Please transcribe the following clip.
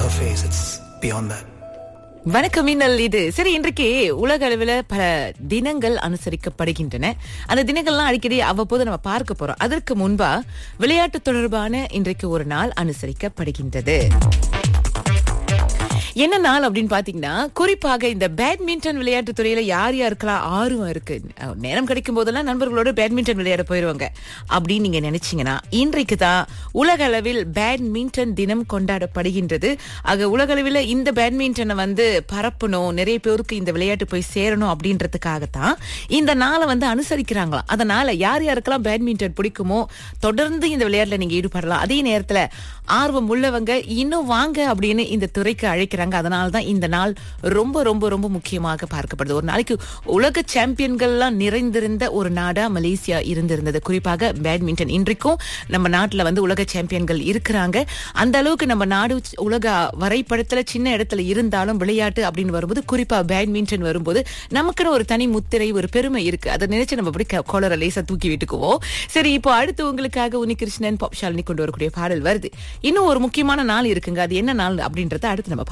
her face. It's beyond that. வணக்கம் மின்னல் இது சரி இன்றைக்கு உலக அளவில் பல தினங்கள் அனுசரிக்கப்படுகின்றன அந்த தினங்கள்லாம் அடிக்கடி அவ்வப்போது நம்ம பார்க்க போறோம் அதற்கு முன்பா விளையாட்டு தொடர்பான இன்றைக்கு ஒரு நாள் அனுசரிக்கப்படுகின்றது என்ன நாள் அப்படின்னு பாத்தீங்கன்னா குறிப்பாக இந்த பேட்மிண்டன் விளையாட்டு துறையில யார் யாருக்கெல்லாம் ஆர்வம் இருக்கு அஹ் நேரம் கிடைக்கும் போதெல்லாம் நண்பர்களோட பேட்மிண்டன் விளையாட போயிருவாங்க அப்படின்னு நீங்க நினைச்சீங்கன்னா இன்றைக்கு தான் உலக அளவில் பேட்மிண்டன் தினம் கொண்டாடப்படுகின்றது ஆக உலக அளவில் இந்த பேட்மிண்டனை வந்து பரப்பணும் நிறைய பேருக்கு இந்த விளையாட்டு போய் சேரணும் அப்படின்றதுக்காகத்தான் இந்த நாளை வந்து அனுசரிக்கிறாங்களாம் அதனால யார் யாருக்கெல்லாம் பேட்மிண்டன் பிடிக்குமோ தொடர்ந்து இந்த விளையாட்டுல நீங்க ஈடுபடலாம் அதே நேரத்துல ஆர்வம் உள்ளவங்க இன்னும் வாங்க அப்படின்னு இந்த துறைக்கு அழைக்கிறாங்க அதனால தான் இந்த நாள் ரொம்ப ரொம்ப ரொம்ப முக்கியமாக பார்க்கப்படுது ஒரு நாளைக்கு உலக சாம்பியன்கள்லாம் நிறைந்திருந்த ஒரு நாடா மலேசியா இருந்திருந்தது குறிப்பாக பேட்மிண்டன் இன்றைக்கும் நம்ம நாட்டுல வந்து உலக சாம்பியன்கள் இருக்கிறாங்க அந்த அளவுக்கு நம்ம நாடு உலக வரைபடத்துல சின்ன இடத்துல இருந்தாலும் விளையாட்டு அப்படின்னு வரும்போது குறிப்பா பேட்மிண்டன் வரும்போது நமக்குன்னு ஒரு தனி முத்திரை ஒரு பெருமை இருக்கு அதை நினைச்சு நம்ம அப்படி கோளர லேசா தூக்கி விட்டுக்குவோம் சரி இப்போ அடுத்து உங்களுக்காக உன்னிகிருஷ்ணன் பாப் ஷாலினி கொண்டு வரக்கூடிய பாடல் வருது இன்னும் ஒரு முக்கியமான நாள் இருக்குங்க அது என்ன நாள் அப்படின்றத அடுத்து நம்ம